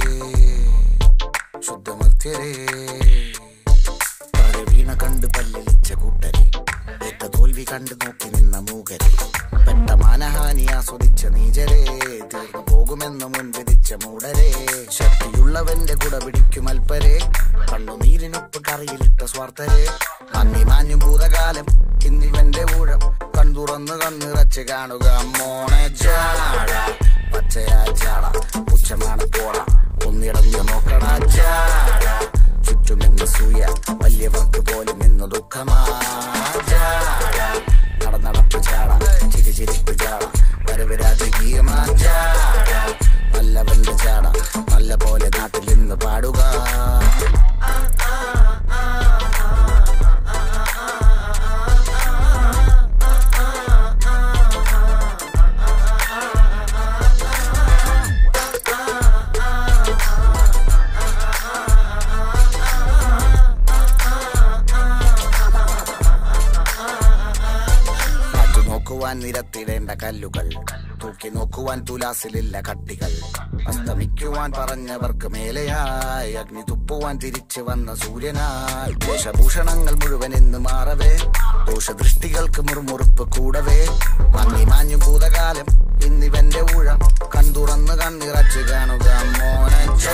ശുദ്ധമർത്യരേ താഴെ വീണ കണ്ട് പല്ലിളിച്ച കൂട്ടരെ ഏറ്റ തോൽവി കണ്ട് നോക്കി നിന്ന മൂകരെ പെട്ട മാനഹാനി ആസ്വദിച്ച നീചരെ തീർന്നു പോകുമെന്ന് മുൻവിധിച്ച മൂടരെ ശക്തിയുള്ളവന്റെ കുട പിടിക്കും അൽപ്പരെ കണ്ണുനീരിനൊപ്പ് കറിയിലിട്ട സ്വാർത്ഥരെ മങ്ങി മാഞ്ഞു ഭൂതകാലം ഇന്നിവന്റെ ഊഴം കൺതുറന്ന് കണ്ണിറച്ച് കാണുക മോണെ ചാട പച്ചയാ ചാട പുച്ഛമാണ് പോട ഒന്നിടഞ്ഞു നോക്കണ ചാട ചുറ്റുമെന്ന് സൂയ വലിയവർക്ക് പോലും ഇന്ന് ദുഃഖമാ ചാട നടന്നടപ്പ് ചാട ചിരി ചിരിപ്പ് ചാട വരവ് രാജകീയമാ ചാട നല്ലവന്റെ ചാട നല്ല പോലെ നാട്ടിൽ ഇന്ന് പാടുക മാറ്റു നോക്കുവാൻ നിരത്തിടേണ്ട കല്ലുകൾ തൂക്കി നോക്കുവാൻ തുലാസിലില്ല കട്ടികൾ അസ്തമിക്കുവാൻ പറഞ്ഞവർക്ക് മേലെയായി അഗ്നി തുപ്പുവാൻ തിരിച്ചു വന്ന സൂര്യനായി വേഷഭൂഷണങ്ങൾ മുഴുവൻ ഇന്ന് മാറവേ ദോഷദൃഷ്ടികൾക്ക് മുറുമുറുപ്പ് കൂടവേ മങ്ങി മാഞ്ഞു ഭൂതകാലം ഇന്നിവന്റെ ഊഴം കൺതുറന്ന് കണ്ണിറച്ച് കാണുക മോന